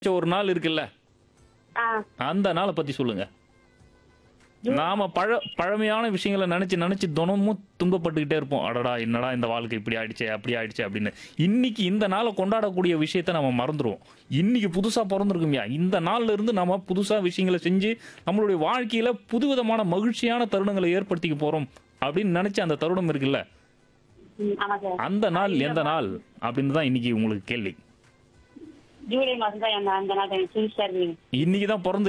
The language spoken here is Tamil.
ஒரு நாள் இருக்குல்ல ஆ அந்த நாளை பத்தி சொல்லுங்க நாம பழ பழமையான விஷயங்களை நினைச்சு நினைச்சு தினமும் துன்பப்பட்டுக்கிட்டே இருப்போம் அடடா என்னடா இந்த வாழ்க்கை இப்படி ஆயிடுச்சே அப்படி ஆயிடுச்சே அப்படின்னு இன்னைக்கு இந்த நாளை கொண்டாடக்கூடிய விஷயத்த நம்ம மறந்துடுவோம் இன்னைக்கு புதுசா பிறந்திருக்கும்யா இந்த நாள்ல இருந்து நம்ம புதுசா விஷயங்களை செஞ்சு நம்மளுடைய வாழ்க்கையில புதுவிதமான மகிழ்ச்சியான தருணங்களை ஏற்படுத்திக்க போறோம் அப்படின்னு நினைச்ச அந்த தருணம் இருக்குல்ல ம், ஆமா சார் அந்த நாள் எந்த நாள் அப்படின்னு தான் இன்னைக்கு உங்களுக்கு கேள்வி ஜூலை மாசம் தான் அந்த அந்த நாள் எனக்கு புதுசா இருக்கு இன்னைக்கு தான் பிறந்து